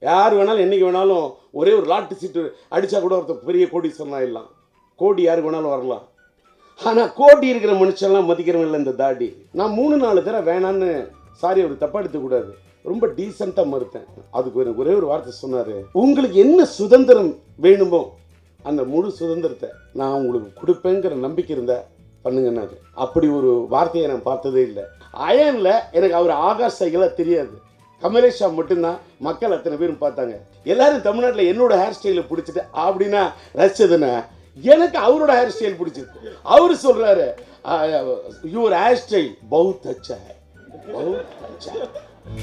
யார் வேணாலும் என்னைக்கு வேணாலும் ஒரே ஒரு லாட்டு சீட்டு அடித்தா கூட ஒருத்தர் பெரிய கோடீஸ்வரன் ஆயிடலாம் கோடி யாருக்கு வேணாலும் வரலாம் ஆனால் கோடி இருக்கிற மனுஷன்லாம் மதிக்கிறவன் இல்லை இந்த தாடி நான் மூணு நாலு தடவை வேணான்னு சாரி அவர் தப்பாக எடுத்துக்கூடாது ரொம்ப டீசெண்டாக மறுத்தேன் அதுக்கு எனக்கு ஒரே ஒரு வார்த்தை சொன்னார் உங்களுக்கு என்ன சுதந்திரம் வேணுமோ அந்த முழு சுதந்திரத்தை நான் உங்களுக்கு கொடுப்பேங்கிற நம்பிக்கை இருந்தா பண்ணுங்கன்னாரு அப்படி ஒரு வார்த்தையை நான் பார்த்ததே இல்லை அயனில் எனக்கு அவர் ஆகாஷ் சைக்கிளாக தெரியாது கமலேஷா மட்டும்தான் மக்கள் அத்தனை பேரும் பார்த்தாங்க எல்லாரும் தமிழ்நாட்டில் என்னோட ஹேர் ஸ்டைலை பிடிச்சிட்டு அப்படின்னா ரசிச்சதுன்னா எனக்கு அவரோட ஹேர் ஸ்டைல் பிடிச்சிருக்கு அவர் சொல்றாரு யுவர் ஹேர் ஸ்டைல் பௌத் அச்சா है, பௌத் அச்சா है."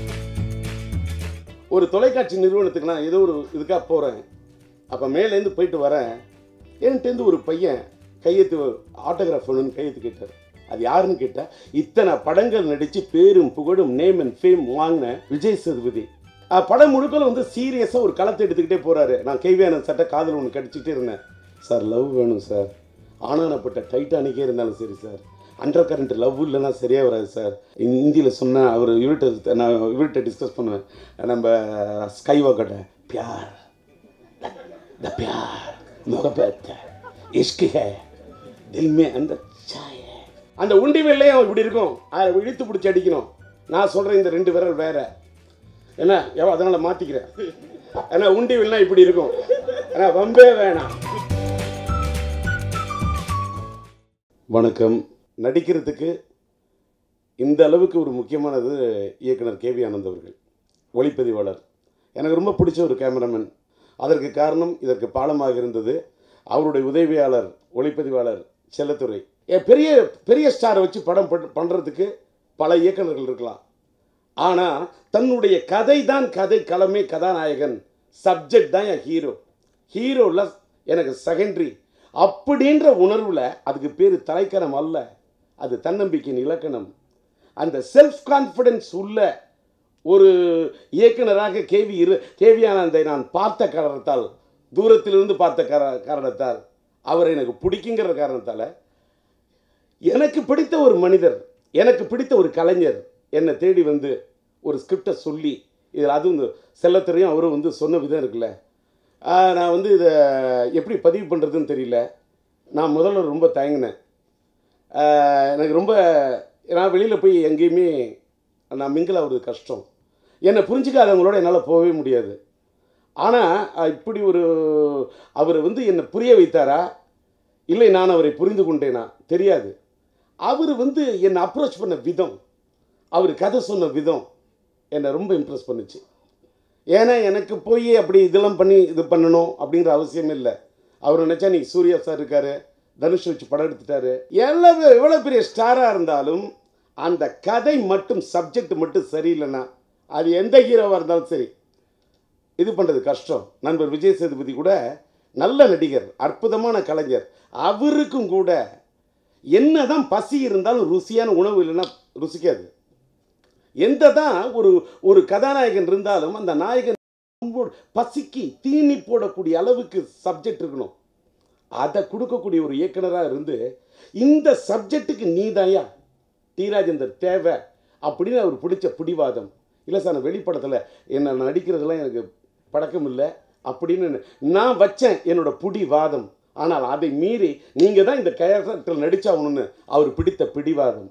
ஒரு தொலைக்காட்சி நிறுவனத்துக்கு நான் ஏதோ ஒரு இதுக்காக போகிறேன் அப்போ மேலேருந்து போயிட்டு வரேன் என்கிட்டேருந்து ஒரு பையன் கையெழுத்து ஆட்டோகிராஃப் வேணும்னு கையெழுத்து கேட்டார் அது யாருன்னு கேட்டால் இத்தனை படங்கள் நடித்து பேரும் புகழும் நேம் அண்ட் ஃபேம் வாங்கின விஜய் சேதுபதி அஹ் படம் முழுக்கலும் வந்து சீரியஸாக ஒரு களத்தை எடுத்துக்கிட்டே போகிறாரு நான் கைவியான சட்டை காதல் ஒன்று கடிச்சிக்கிட்டே இருந்தேன் சார் லவ் வேணும் சார் ஆனானப்பட்ட டைட்டானிக்கே இருந்தாலும் சரி சார் அண்டர் கரண்ட் லவ் இல்லைன்னா சரியாக வராது சார் இந்தியில் சொன்னால் அவர் இவர்கிட்ட நான் இவர்கிட்ட டிஸ்கஸ் பண்ணுவேன் நம்ம ஸ்கை வாக்கட்ட பியார் द प्यार मोहब्बत इश्क है दिल में अंदर चाय है அந்த உண்டி வெள்ளையும் இப்படி இருக்கும் அதை இழுத்து பிடிச்சி அடிக்கணும் நான் சொல்கிறேன் இந்த ரெண்டு விரல் வேற என்ன எவ்வளோ அதனால் மாற்றிக்கிறேன் ஏன்னா உண்டி வெள்ளம் இப்படி இருக்கும் ஏன்னா வம்பே வேணாம் வணக்கம் நடிக்கிறதுக்கு இந்த அளவுக்கு ஒரு முக்கியமானது இயக்குனர் கேவி ஆனந்த் அவர்கள் ஒளிப்பதிவாளர் எனக்கு ரொம்ப பிடிச்ச ஒரு கேமராமேன் அதற்கு காரணம் இதற்கு பாலமாக இருந்தது அவருடைய உதவியாளர் ஒளிப்பதிவாளர் செல்லத்துறை ஏ, பெரிய பெரிய ஸ்டாரை வச்சு படம் பண்- பண்றதுக்கு பல இயக்குனர்கள் இருக்கலாம் ஆனால் தன்னுடைய கதை தான் கதை களமே கதாநாயகன் சப்ஜெக்ட் தான் என் ஹீரோ ஹீரோவில் எனக்கு செகண்டரி அப்படின்ற உணர்வில் அதுக்கு பேர் தலைக்கணம் அல்ல அது தன்னம்பிக்கையின் இலக்கணம் அந்த செல்ஃப் கான்ஃபிடென்ஸ் உள்ள ஒரு இயக்குனராக கேவி இரு கேவி ஆனந்தை நான் பார்த்த காரணத்தால் தூரத்திலிருந்து பார்த்த கார காரணத்தால் அவரை எனக்கு பிடிக்குங்கிற காரணத்தால் எனக்கு பிடித்த ஒரு மனிதர் எனக்கு பிடித்த ஒரு கலைஞர் என்னை தேடி வந்து ஒரு ஸ்கிரிப்டை சொல்லி இதில் அதுவும் இந்த செல்லத்துறையும் அவரும் வந்து சொன்ன விதம் இருக்குல்ல ஆஹ் நான் வந்து இதை எப்படி பதிவு பண்ணுறதுன்னு தெரியல நான் முதல்ல ரொம்ப தயங்கினேன் ஆஹ் எனக்கு ரொம்ப நான் வெளியில் போய் எங்கேயுமே நான் மிங்கில் ஆகுறது கஷ்டம் என்னை புரிஞ்சுக்காதவங்களோட என்னால் போகவே முடியாது ஆனால் இப்படி ஒரு அவர் வந்து என்னை புரிய வைத்தாரா இல்லை நான் அவரை புரிந்து கொண்டேனா தெரியாது அவர் வந்து என்னை அப்ரோச் பண்ண விதம் அவர் கதை சொன்ன விதம் என்னை ரொம்ப இம்ப்ரெஸ் பண்ணுச்சு ஏன்னா எனக்கு போய் அப்படி இதெல்லாம் பண்ணி இது பண்ணணும் அப்படிங்கிற அவசியம் இல்லை அவர் நினச்சா நீ சூர்யா சார் இருக்காரு தனுஷ் வச்சு படம் எடுத்துட்டாரு எவ்வளவு எவ்வளோ பெரிய ஸ்டாராக இருந்தாலும் அந்த கதை மட்டும் சப்ஜெக்ட் மட்டும் சரியில்லைன்னா அது எந்த ஹீரோவாக இருந்தாலும் சரி இது பண்ணுறது கஷ்டம் நண்பர் விஜய் சேதுபதி கூட நல்ல நடிகர் அற்புதமான கலைஞர் அவருக்கும் கூட என்னதான் பசி இருந்தாலும் ருசியான உணவு இல்லைன்னா ருசிக்காது எந்த தான் ஒரு ஒரு கதாநாயகன் இருந்தாலும் அந்த நாயகன் ரொம்ப பசிக்கு தீனி போடக்கூடிய அளவுக்கு சப்ஜெக்ட் இருக்கணும் அதை கொடுக்கக்கூடிய ஒரு இயக்குனராக இருந்து இந்த சப்ஜெக்ட்டுக்கு நீதாயா டி ராஜேந்தர் தேவை அப்படின்னு அவர் பிடிச்ச பிடிவாதம் இல்லை சார் நான் வெளிப்படத்தில் என்ன நடிக்கிறதெல்லாம் எனக்கு பழக்கம் இல்லை அப்படின்னு நான் வச்சேன் என்னோட பிடிவாதம் ஆனால் அதை மீறி நீங்கள் தான் இந்த கேரக்டர் நடிச்சாகணும்னு அவர் பிடித்த பிடிவாதம்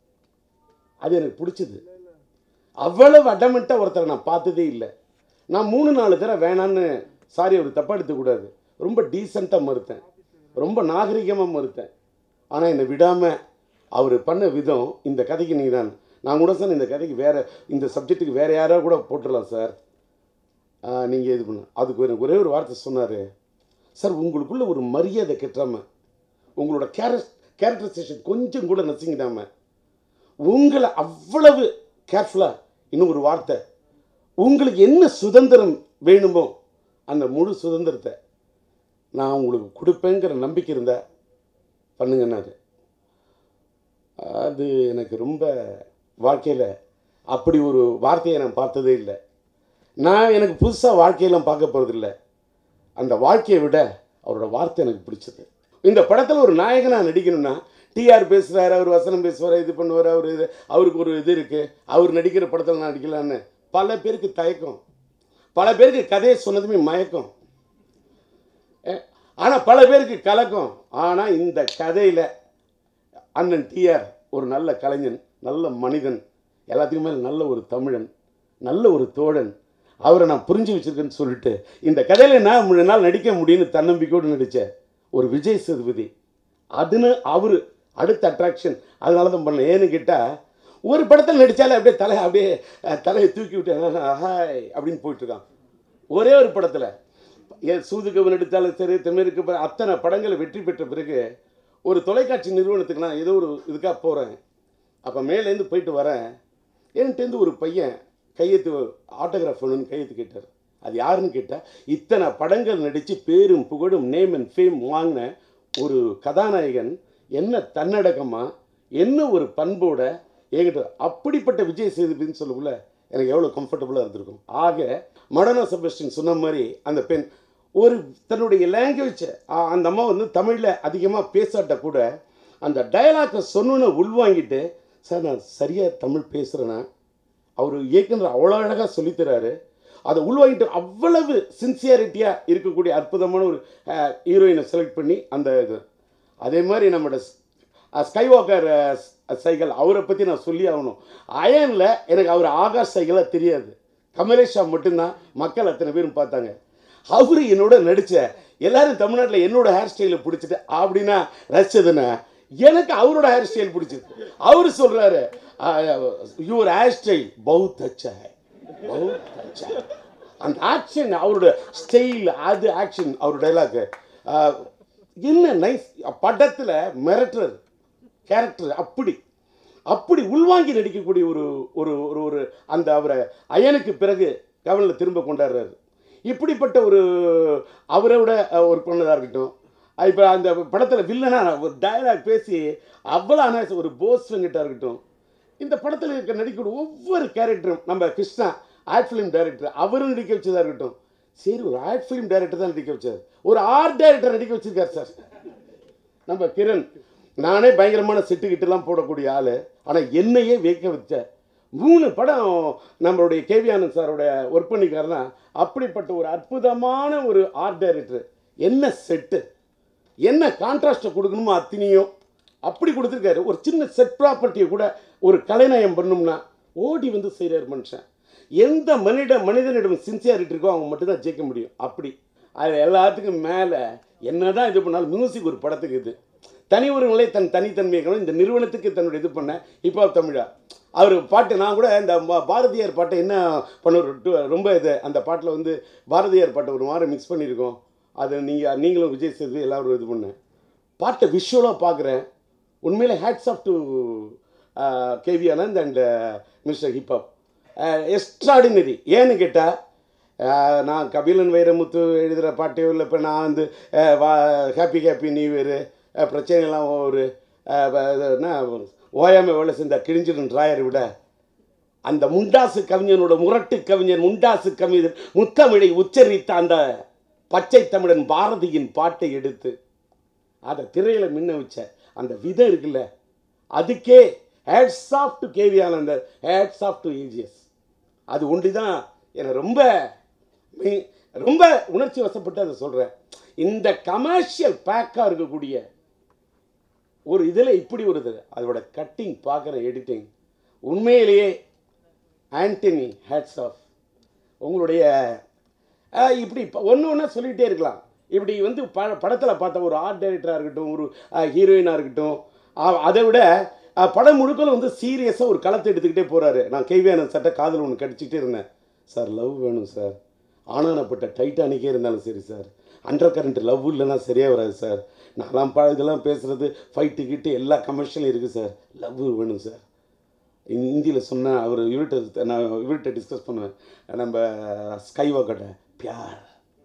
அது எனக்கு பிடிச்சது அவ்வளவு அடமெண்ட்டாக ஒருத்தரை நான் பார்த்ததே இல்லை நான் மூணு நாலு தடவை வேணான்னு சாரி அவர் தப்பாக எடுத்துக்கூடாது ரொம்ப டீசெண்டாக மறுத்தேன் ரொம்ப நாகரிகமாக மறுத்தேன் ஆனால் என்னை விடாமல் அவர் பண்ண விதம் இந்த கதைக்கு நீ தான் நான் கூட சார் இந்த கதைக்கு வேறு இந்த சப்ஜெக்ட்டுக்கு வேறு யாரோ கூட போட்டுடலாம் சார் நீங்கள் இது பண்ண அதுக்கு எனக்கு ஒரே ஒரு வார்த்தை சொன்னார் சார் உங்களுக்குள்ள ஒரு மரியாதை கெட்டாம உங்களோட கேரக் கேரக்டரைசேஷன் கொஞ்சம் கூட நசிங்கிடாம உங்களை அவ்வளவு கேர்ஃபுல்லாக இன்னும் ஒரு வார்த்தை உங்களுக்கு என்ன சுதந்திரம் வேணுமோ அந்த முழு சுதந்திரத்தை நான் உங்களுக்கு கொடுப்பேங்கிற நம்பிக்கை இருந்தா பண்ணுங்கன்னாரு அது எனக்கு ரொம்ப வாழ்க்கையில் அப்படி ஒரு வார்த்தையை நான் பார்த்ததே இல்லை நான் எனக்கு புதுசாக வாழ்க்கையெல்லாம் பார்க்க போகிறதில்ல அந்த வாழ்க்கையை விட அவரோட வார்த்தை எனக்கு பிடிச்சது இந்த படத்தில் ஒரு நாயகனாக நடிக்கணும்னா டிஆர் பேசுகிறாரு அவர் வசனம் பேசுவார் இது பண்ணுவார் அவர் இது அவருக்கு ஒரு இது இருக்குது அவர் நடிக்கிற படத்தில் நான் நடிக்கலான்னு பல பேருக்கு தயக்கம் பல பேருக்கு கதையை சொன்னதுமே மயக்கம் ஆனால் பல பேருக்கு கலக்கம் ஆனால் இந்த கதையில் அண்ணன் டிஆர் ஒரு நல்ல கலைஞன் நல்ல மனிதன் எல்லாத்துக்கும் மேல நல்ல ஒரு தமிழன் நல்ல ஒரு தோழன் அவரை நான் புரிஞ்சு வச்சிருக்கேன்னு சொல்லிட்டு இந்த கதையில் நான் மூணு நாள் நடிக்க முடியும்னு தன்னம்பிக்கையோடு நடித்த ஒரு விஜய் சேதுபதி அதுன்னு அவர் அடுத்த அட்ராக்ஷன் அதனால தான் பண்ணேன் ஏன்னு கேட்டால் ஒரு படத்தில் நடித்தாலே அப்படியே தலை அப்படியே அஹ், தலையை தூக்கி விட்டு ஹாய் அப்படின்னு போயிட்டுருக்கான் ஒரே ஒரு படத்தில் ஏன் சூதுகவன் எடுத்தாலும் சரி தென்மேற்கு ப- அத்தனை படங்களை வெற்றி பெற்ற பிறகு ஒரு தொலைக்காட்சி நிறுவனத்துக்கு நான் ஏதோ ஒரு இதுக்காக போகிறேன் அப்போ மேலேருந்து போயிட்டு வரேன் என்கிட்டேருந்து ஒரு பையன் கையெழுத்து ஆட்டோகிராஃப் பண்ணணும்னு கையெழுத்து கேட்டார் அது யாருன்னு கேட்டால் இத்தனை படங்கள் நடித்து பேரும் புகழும் நேம் அண்ட் ஃபேம் வாங்கின ஒரு கதாநாயகன் என்ன தன்னடக்கமாக என்ன ஒரு பண்போட என்கிட்ட அப்படிப்பட்ட விஜய் சேதுபதினு சொல்லக்குள்ள எனக்கு எவ்வளோ கம்ஃபர்டபுளாக இருந்திருக்கும் ஆக மடனா செபஸ்டின் சொன்ன மாதிரி அந்த பெண் ஒரு தன்னுடைய லாங்குவேஜை அந்த அம்மா வந்து தமிழில் அதிகமாக பேசாட்ட கூட அந்த டயலாக்கை சொன்னோன்னு உள்வாங்கிட்டு சார் நான் சரியாக தமிழ் பேசுகிறேன்னா அவர் இயக்குனர் அவ்வளோ அழகாக சொல்லித்தராரு அதை உள்வாங்கிட்டு அவ்வளவு சின்சியாரிட்டியாக இருக்கக்கூடிய அற்புதமான ஒரு ஹீரோயினை செலக்ட் பண்ணி அந்த இது அதே மாதிரி நம்மளோட ஸ்கை வாக்கர் சைக்கிள் அவரை பற்றி நான் சொல்லி ஆகணும் அயனில் எனக்கு அவர் ஆகாஷ் சைக்கிளாக தெரியாது கமலேஷா மட்டும்தான் மக்கள் அத்தனை பேரும் பார்த்தாங்க அவர் என்னோட நடித்த எல்லாரும் தமிழ்நாட்டில் என்னோட ஹேர் ஸ்டைலை பிடிச்சிட்டு அப்படின்னா ரசிச்சதுன்னா எனக்கு அவரோட ஹேர் ஸ்டைல் பிடிச்சது அவர் சொல்கிறாரு யுவர் ஹேர் ஸ்டைல் பௌத் அச்சா ஹை பௌத் அச்சா ஹை." அந்த ஆக்ஷன் அவரோட ஸ்டைல் அது ஆக்ஷன் அவர் டைலாக் என்ன நைஸ் படத்தில் மிரட்டுறது கேரக்டர் அப்படி அப்படி உள்வாங்கி நடிக்கக்கூடிய ஒரு ஒரு ஒரு ஒரு அந்த அவரை அயனுக்கு பிறகு கவனில் திரும்ப கொண்டாடுறாரு இப்படிப்பட்ட ஒரு அவரோட ஒர்க் பண்ணதாக இருக்கட்டும் இப்போ அந்த படத்தில் வில்லனா ஒரு டயலாக் பேசி அவ்வளோ அனாச ஒரு போஸ் வெங்கிட்டா இருக்கட்டும் இந்த படத்தில் இருக்க நடிக்கக்கூடிய ஒவ்வொரு கேரக்டரும் நம்ம கிருஷ்ணா ஆர்ட் ஃபிலிம் டைரக்டர் அவரும் நடிக்க வச்சதா இருக்கட்டும் சரி ஒரு ஆர்ட் ஃபிலிம் டைரக்டர் தான் நடிக்க வச்சார் ஒரு ஆர்ட் டைரக்டர் நடிக்க வச்சிருக்காரு சார் நம்ம கிரண் நானே பயங்கரமான செட்டுக்கிட்டெல்லாம் போடக்கூடிய ஆள் ஆனால் என்னையே வியக்க வச்ச மூணு படம் நம்மளுடைய கேவி ஆனந்த் சாரோட ஒர்க் பண்ணிக்காருன்னா அப்படிப்பட்ட ஒரு அற்புதமான ஒரு ஆர்ட் டைரக்டர் என்ன செட்டு என்ன கான்ட்ராஸ்ட்டை கொடுக்கணுமோ அத்தனையும் அப்படி கொடுத்துருக்காரு ஒரு சின்ன செட் ப்ராப்பர்ட்டியை கூட ஒரு கலைநயம் பண்ணோம்னா ஓடி வந்து செய்கிறார் மனுஷன் எந்த மனித மனிதனிடம் சின்சியாரிட்டி இருக்கோ அவங்க மட்டும்தான் ஜெயிக்க முடியும் அப்படி அது எல்லாத்துக்கும் மேலே என்னதான் இது பண்ணாலும் மியூசிக் ஒரு படத்துக்கு இது தனி ஒரு நிலை தன் தனித்தன்மையை காணும். இந்த நிறுவனத்துக்கு தன்னுடைய இது பண்ண இப்போ தமிழா அவர் பாட்டு நான் கூட இந்த பா- பாரதியார் பாட்டை என்ன பண்ணுவார் ரொம்ப இது அந்த பாட்டில் வந்து பாரதியார் பாட்டை ஒரு வாரம் மிக்ஸ் பண்ணியிருக்கோம் அது நீங்கள் நீங்களும் விஜய் சேது எல்லாரும் இது பண்ணேன் பாட்டை விஷுவலாக பார்க்குறேன் உண்மையிலே hats off to K V Anand and mister Hiphop extraordinary ஏன்னு கேட்டால் நான் கபிலன் வைரமுத்து எழுதுகிற பாட்டையோ இல்லை இப்போ நான் வந்து அஹ், வா ஹாப்பி ஹாப்பி நியூ இயரு பிரச்சனைலாம் ஒரு அஹ், வ- இது என்ன ஓயாமல் வேலை செஞ்ச கிழிஞ்சிடும் ராயரை விட அந்த முண்டாசு கவிஞனோட முரட்டு கவிஞன் முண்டாசு கவிஞர் முத்தமிழை உச்சரித்த அந்த பச்சை தமிழன் பாரதியின் பாட்டை எடுத்து அதை திரையில மின்ன வச்ச அந்த விதை இருக்குல்ல அதுக்கே ஹேட்ஸ் ஆஃப் டு கேவி ஆனந்தர் ஹேட்ஸ் ஆஃப் டு ஏஜிஎஸ் அது ஒண்டி தான் என்னை ரொம்ப மீ- ரொம்ப உணர்ச்சி வசப்பட்டு அதை சொல்கிறேன் இந்த கமர்ஷியல் பேக்காக இருக்கக்கூடிய ஒரு இதில் இப்படி ஒரு இது அதோட கட்டிங் பார்க்குற எடிட்டிங் உண்மையிலேயே ஆண்டனி ஹேட்ஸ் ஆஃப் உங்களுடைய அஹ், இப்படி ஒன்று ஒன்றா சொல்லிகிட்டே இருக்கலாம் இப்படி வந்து ப படத்தில் பார்த்த ஒரு ஆர்ட் டைரக்டராக இருக்கட்டும் ஒரு ஹீரோயினாக இருக்கட்டும் அ- அதை விட அஹ், படம் முழுக்கலும் வந்து சீரியஸாக ஒரு களத்தை எடுத்துக்கிட்டே போகிறாரு நான் கைவியான சட்டை காதல் ஒன்று கடிச்சிக்கிட்டே இருந்தேன் சார் லவ் வேணும் சார் ஆனானப்பட்ட டைட்டானிக்கே இருந்தாலும் சரி சார் அண்டர் கரண்ட் லவ் இல்லைன்னா சரியாக வராது சார் நான்லாம் ப இதெல்லாம் பேசுகிறது ஃபைட்டு கிட்டு எல்லா கமர்ஷியலும் இருக்குது சார் லவ் வேணும் சார் ஹிந்தியில் சொன்னால் அவர் இவர்கிட்ட நான் இவர்கிட்ட டிஸ்கஸ் பண்ணுவேன் நம்ம ஸ்கை வாக்கட்ட பியார்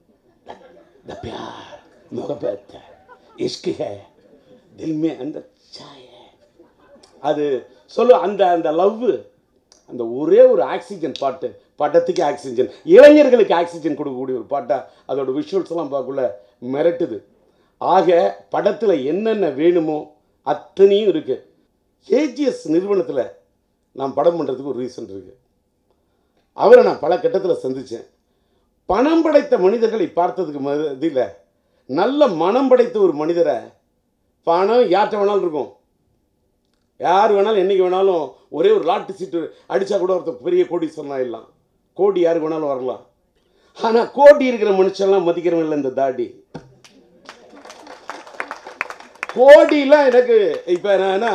द प्यार मोहब्बत इश्क है दिल में अंदर चाय है அது சொல்லு அந்த அந்த லவ் அந்த ஒரே ஒரு ஆக்சிஜன் பாட்டு படத்துக்கு ஆக்சிஜன் இளைஞர்களுக்கு ஆக்சிஜன் கொடுக்கக்கூடிய ஒரு பாட்டா அதோட விஷுவல்ஸ் எல்லாம் பார்க்கக்குள்ள மிரட்டுது ஆக படத்தில் என்னென்ன வேணுமோ அத்தனையும் இருக்கு ஏஜிஎஸ் நிறுவனத்தில் நான் படம் பண்ணுறதுக்கு ஒரு ரீசன் இருக்கு அவரை நான் பல கட்டத்தில் சந்தித்தேன் பணம் படைத்த மனிதர்களை பார்த்ததுக்கு மதியில் நல்ல மனம் படைத்த ஒரு மனிதரை பணம் யார்கிட்ட வேணாலும் இருக்கும் யார் வேணாலும் என்றைக்கு வேணாலும் ஒரே ஒரு லாட்டு சீட்டு அடித்தா கூட ஒருத்தர் பெரிய கோடீஸ்வரன் ஆயிடலாம் கோடி யாருக்கு வேணாலும் வரலாம் ஆனால் கோடி இருக்கிற மனுஷன்லாம் மதிக்கிறவன் இல்லை இந்த தாடி கோடிலாம் எனக்கு இப்போ நான் என்ன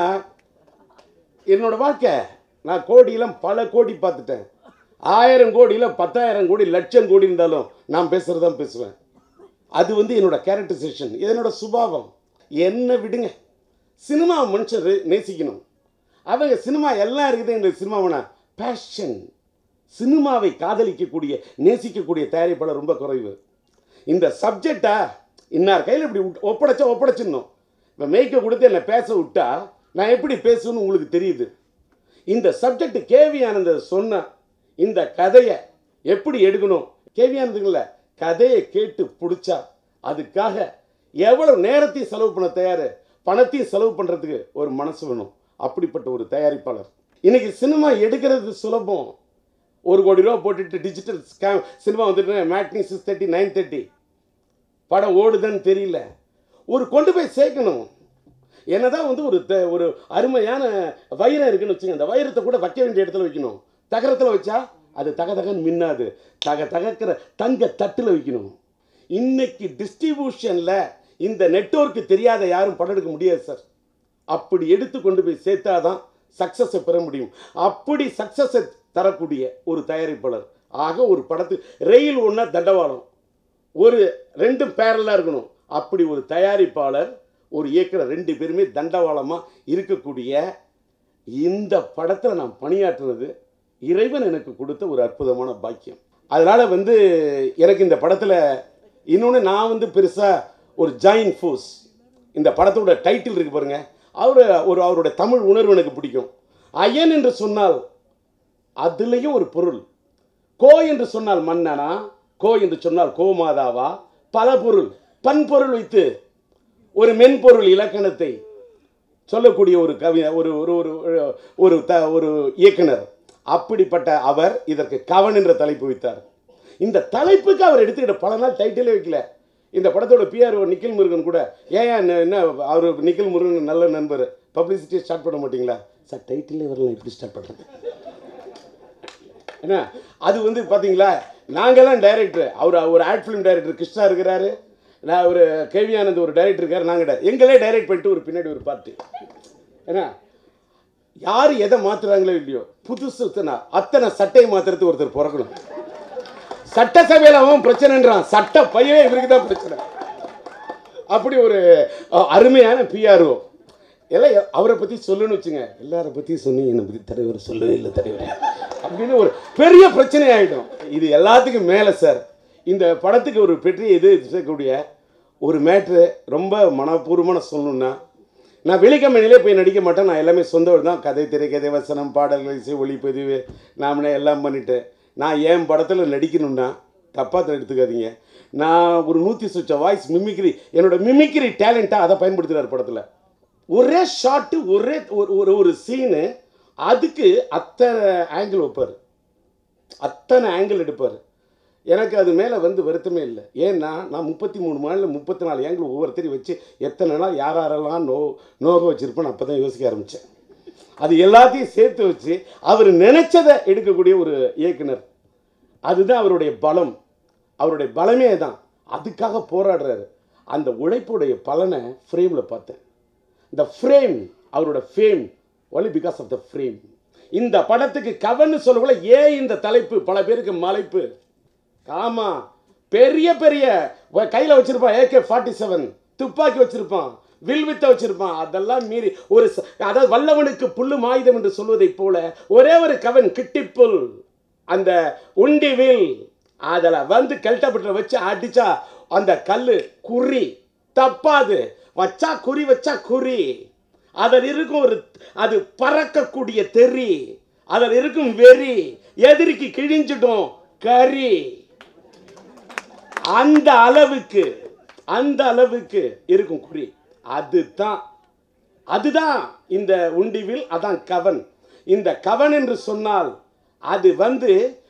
என்னோட வாழ்க்கை நான் கோடியெல்லாம் பல கோடி பார்த்துட்டேன் ஆயிரம் கோடியில் பத்தாயிரம் கோடி லட்சம் கோடி இருந்தாலும் நான் பேசுகிறது தான் பேசுவேன் அது வந்து என்னோட கேரக்டரைசேஷன் இது என்னோட சுபாவம் என்ன விடுங்க சினிமா மனுஷர் நேசிக்கணும் அவங்க சினிமா எல்லாம் இருக்குது இந்த சினிமாவனா பேஷன் சினிமாவை காதலிக்கக்கூடிய நேசிக்கக்கூடிய தயாரிப்பாளர் ரொம்ப குறைவு இந்த சப்ஜெக்டா இன்னார் கையில் இப்படி விட்டு- ஒப்படைச்சா ஒப்படைச்சிடணும் இப்போ மேய்க்க கொடுத்து என்னை பேச விட்டா நான் எப்படி பேசுவேன்னு உங்களுக்கு தெரியுது இந்த சப்ஜெக்ட் கேவி ஆனந்த சொன்ன இந்த கதையை எப்படி எடுக்கணும் கேவி ஆனந்துங்கள கதையை கேட்டு பிடிச்சா அதுக்காக எவ்வளவு நேரத்தையும் செலவு பண்ண தயார் பணத்தையும் செலவு பண்ணுறதுக்கு ஒரு மனசு வேணும் அப்படிப்பட்ட ஒரு தயாரிப்பாளர் இன்னைக்கு சினிமா எடுக்கிறது சுலபம் ஒரு கோடி ரூபா போட்டுட்டு டிஜிட்டல் ஸ்கேம் சினிமா வந்துட்டு matinee six thirty nine thirty படம் ஓடுதுன்னு தெரியல ஒரு கொண்டு போய் சேர்க்கணும் என்னதான் வந்து ஒரு த- ஒரு அருமையான வைரம் இருக்குன்னு வச்சுங்க அந்த வைரத்தை கூட வைக்க வேண்டிய இடத்துல வைக்கணும் தகரத்தில் வச்சா அது தக தகன்னு மின்னாது தக தகக்கிற தங்க தட்டில் வைக்கணும் இன்னைக்கு டிஸ்ட்ரிபியூஷனில் இந்த நெட்வொர்க்கு தெரியாத யாரும் படம் எடுக்க முடியாது சார் அப்படி எடுத்து கொண்டு போய் சேர்த்தாதான் சக்ஸஸை பெற முடியும் அப்படி சக்ஸஸை தரக்கூடிய ஒரு தயாரிப்பாளர் ஆக ஒரு படத்து ரயில் ஒன்றா தண்டவாளம் ஒரு ரெண்டும் பேரலாக இருக்கணும் அப்படி ஒரு தயாரிப்பாளர் ஒரு இயக்குனர் ரெண்டு பேருமே தண்டவாளமாக இருக்கக்கூடிய இந்த படத்தில் நான் பணியாற்றுனது இறைவன் எனக்கு கொடுத்த ஒரு அற்புதமான பாக்கியம் அதனால் வந்து எனக்கு இந்த படத்தில் இன்னொன்று நான் வந்து பெருசாக ஒரு ஜாயின் ஃபோர்ஸ் இந்த படத்தோட டைட்டில் இருக்கு பாருங்க அவர் ஒரு அவருடைய தமிழ் உணர்வு எனக்கு பிடிக்கும் அயன் என்று சொன்னால் அதுலேயும் ஒரு பொருள் கோ என்று சொன்னால் மன்னனா கோ என்று சொன்னால் கோமாதாவா பல பொருள் பன்பொருள் வைத்து ஒரு மென்பொருள் இலக்கணத்தை சொல்லக்கூடிய ஒரு கவி ஒரு ஒரு ஒரு ஒரு த ஒரு இயக்குனர் அப்படிப்பட்ட அவர் இதற்கு கவன் என்ற தலைப்பு வைத்தார் இந்த தலைப்புக்கு அவர் எடுத்துக்கிட்ட பல நாள் டைட்டிலே வைக்கல இந்த படத்தோட பிஆர் நிக்கில் முருகன் கூட ஏன் என்ன என்ன அவர் நிக்கில் முருகன் நல்ல நண்பர் பப்ளிசிட்டியை ஸ்டார்ட் பண்ண மாட்டீங்களா சார் டைட்டிலே வரலாம் இப்படி ஸ்டார்ட் பண்ணுறது என்ன அது வந்து பார்த்தீங்களா நாங்கெல்லாம் டைரக்டர் அவர் ஒரு ஆட் ஃபிலிம் டைரக்டர் கிருஷ்ணா இருக்கிறாரு நான் ஒரு கேவி ஆனந்த் ஒரு டைரக்டர் இருக்காரு நாங்கள் எங்களே டைரக்ட் பண்ணிட்டு ஒரு பின்னாடி ஒரு பார்ட்டி ஏன்னா யார் எதை மாத்துறாங்களோ இல்லையோ புதுசு அத்தனை அத்தனை சட்டையை மாத்துறதுக்கு ஒருத்தர் பிறக்கணும் சட்டசபையில் அவன் பிரச்சனைன்றான் சட்ட பையவே இவருக்கு தான் பிரச்சனை அப்படி ஒரு அஹ், அருமையான பிஆர்ஓ எல்லாம் எ- அவரை பற்றி சொல்லணும்னு வச்சுங்க எல்லாரை பற்றி சொன்னீங்க என்னை பற்றி தலைவர் சொல்லவே இல்லை தலைவர் அப்படின்னு ஒரு பெரிய பிரச்சனை ஆகிடும் இது எல்லாத்துக்கும் மேலே சார் இந்த படத்துக்கு ஒரு பெரிய இது சேர்க்கக்கூடிய ஒரு மேட்ரு ரொம்ப மனப்பூர்வமான சொல்லணும்னா நான் வெளிக்கம்பெனிலே போய் நடிக்க மாட்டேன் நான் எல்லாமே சொந்தவர் தான் கதை திரைக்கதை வசனம் பாடல்கள் இசை ஒளிப்பதிவு நாமனே எல்லாம் பண்ணிட்டேன் நான் என் படத்தில் நடிக்கணும்னா தப்பாக எடுத்துக்காதீங்க நான் ஒரு நூற்றி சுச்ச வாய்ஸ் மிமிக்ரி என்னோட மிமிக்ரி டேலண்ட்டாக அதை பயன்படுத்துகிறார் படத்தில் ஒரே ஷாட்டு ஒரே ஒரு ஒரு ஒரு சீனு அதுக்கு அத்தனை ஆங்கிள் வைப்பார் அத்தனை ஆங்கிள் எடுப்பார் எனக்கு அது மேலே வந்து வருத்தமே இல்லை ஏன்னா நான் முப்பத்தி மூணு நாளில் முப்பத்தி நாலு ஆங்கிள் ஒவ்வொருத்தரையும் வச்சு எத்தனை நாள் யார் யாரெல்லாம் நோ நோக வச்சுருப்பேன் அப்போ தான் யோசிக்க ஆரம்பித்தேன் அது எல்லாத்தையும் சேர்த்து வச்சு அவர் நினைச்சதை எடுக்கக்கூடிய ஒரு இயக்குனர் அதுதான் அவருடைய பலம் அவருடைய பலமே தான் அதுக்காக போராடுறாரு அந்த உழைப்புடைய பலனை ஃப்ரேமில் பார்த்தேன் இந்த ஃப்ரேம் அவரோட fame only because of the frame இந்த படத்துக்கு கவன்னு சொல்லக்குள்ள ஏன் இந்த தலைப்பு பல பேருக்கு மலைப்பு ஆமா பெரிய பெரிய வ- கையில வச்சிருப்பான் ஏகே ஃபார்ட்டி செவன் துப்பாக்கி வச்சிருப்பான் வில் வித்த வச்சிருப்பான் அதெல்லாம் மீறி ஒரு ச- அதாவது வல்லவனுக்கு புல்லு ஆயுதம் என்று சொல்வதைப் போல ஒரே ஒரு கவன் கிட்டிப்புல் அந்த உண்டி வில் அதில் வந்து கெல்டப்பட்ட வச்சு அடிச்சா அந்த கல்லு குறி தப்பாது வச்சா குறி வச்சா குறி அதில் இருக்கும் ஒரு அது பறக்கக்கூடிய தெறி அதில் இருக்கும் வெறி எதிரிக்கு கிழிஞ்சிடும் கறி அந்த அளவுக்கு அந்த அளவுக்கு இருக்கும் குறி அதுதான் அதுதான் இந்த உண்டிவில் அதான் கவன் இந்த கவன் என்று சொன்னால் அது வந்து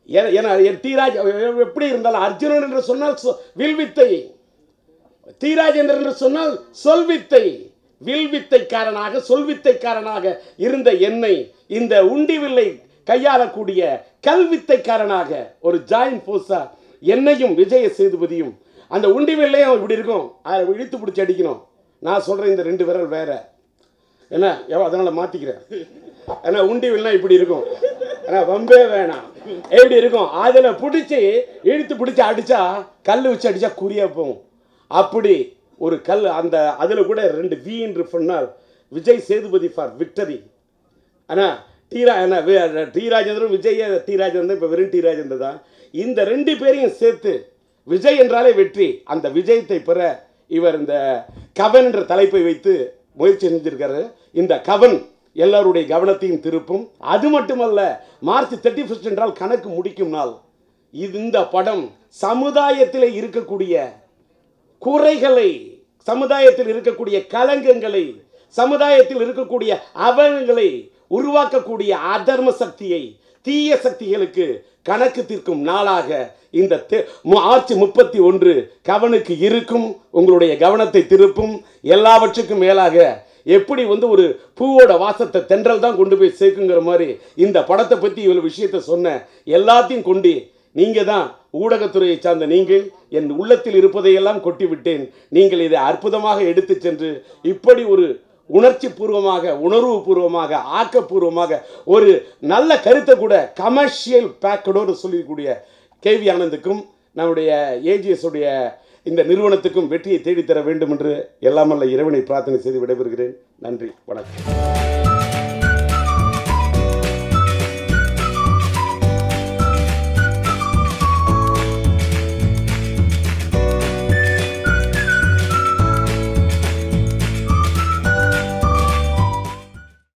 ஏ- ஏன்னா என் தீராஜ் எப்படி இருந்தாலும் அர்ஜுனன் என்று சொன்னால் சொ- வில்வித்தை தீராஜேந்தர் என்று சொன்னால் சொல்வித்தை வில்வித்தைக்காரனாக சொல்வித்தைக்காரனாக இருந்த என்னை இந்த உண்டிவில்லை கையாளக்கூடிய கல்வித்தைக்காரனாக ஒரு ஜாயின் போஸா என்னையும் விஜய சேதுபதியும் அந்த உண்டிவில்லையும் இப்படி இருக்கும் அதை இழுத்து பிடிச்சி அடிக்கணும் நான் சொல்கிறேன் இந்த ரெண்டு விரல் வேற என்ன எவ்வளோ அதனால் மாற்றிக்கிறேன் ஏன்னா உண்டிவில்னா இப்படி இருக்கும் ஏன்னா வம்பே வேணாம் எப்படி இருக்கும் அதில் பிடிச்சி இழுத்து பிடிச்சி அடித்தா கல் வச்சு அடித்தா குறியா போகும் அப்படி ஒரு கல் அந்த அதில் கூட ரெண்டு வி என்று சொன்னால் விஜய் சேதுபதி ஃபார் விக்டரி அண்ணா டீரா அண்ணா V- T Rajendran Vijay T Rajendran இப்போ வெறும் டி ராஜேந்திரன் தான் இந்த ரெண்டு பேரையும் சேர்த்து விஜய் என்றாலே வெற்றி அந்த விஜயத்தை பெற இவர் இந்த கவன் என்ற தலைப்பை வைத்து முயற்சி செஞ்சிருக்காரு இந்த கவன் எல்லாருடைய கவனத்தையும் திருப்பும் அது மட்டுமல்ல மார்ச் தேர்ட்டி ஃபர்ஸ்ட் என்றால் கணக்கு முடிக்கும் நாள் இது இந்த படம் சமுதாயத்தில் இருக்கக்கூடிய குறைகளை சமுதாயத்தில் இருக்கக்கூடிய களங்கங்களை சமுதாயத்தில் இருக்கக்கூடிய அவலங்களை உருவாக்கக்கூடிய அதர்ம சக்தியை தீய சக்திகளுக்கு கணக்கு தீர்க்கும் நாளாக இந்த தெ- மு- மார்ச் முப்பத்தி ஒன்று கவனுக்கு இருக்கும் உங்களுடைய கவனத்தை திருப்பும் எல்லாவற்றுக்கும் மேலாக எப்படி வந்து ஒரு பூவோட வாசத்தை தென்றல் தான் கொண்டு போய் சேர்க்குங்கிற மாதிரி இந்த படத்தை பற்றி இவ்வளவு விஷயத்தை சொன்ன எல்லாத்தையும் கொண்டு நீங்க தான் ஊடகத்துறையை சார்ந்த நீங்கள் என் உள்ளத்தில் இருப்பதையெல்லாம் கொட்டி விட்டேன் நீங்கள் இதை அற்புதமாக எடுத்து சென்று இப்படி ஒரு உணர்ச்சி பூர்வமாக உணர்வு பூர்வமாக ஆக்கப்பூர்வமாக ஒரு நல்ல கருத்தை கூட கமர்ஷியல் பேக்கடோடு சொல்லக்கூடிய கேவி ஆனந்துக்கும் நம்முடைய ஏஜிஎஸ் உடைய இந்த நிறுவனத்துக்கும் வெற்றியை தேடித்தர வேண்டும் என்று எல்லாமல்ல இறைவனை பிரார்த்தனை செய்து விடைபெறுகிறேன் நன்றி வணக்கம்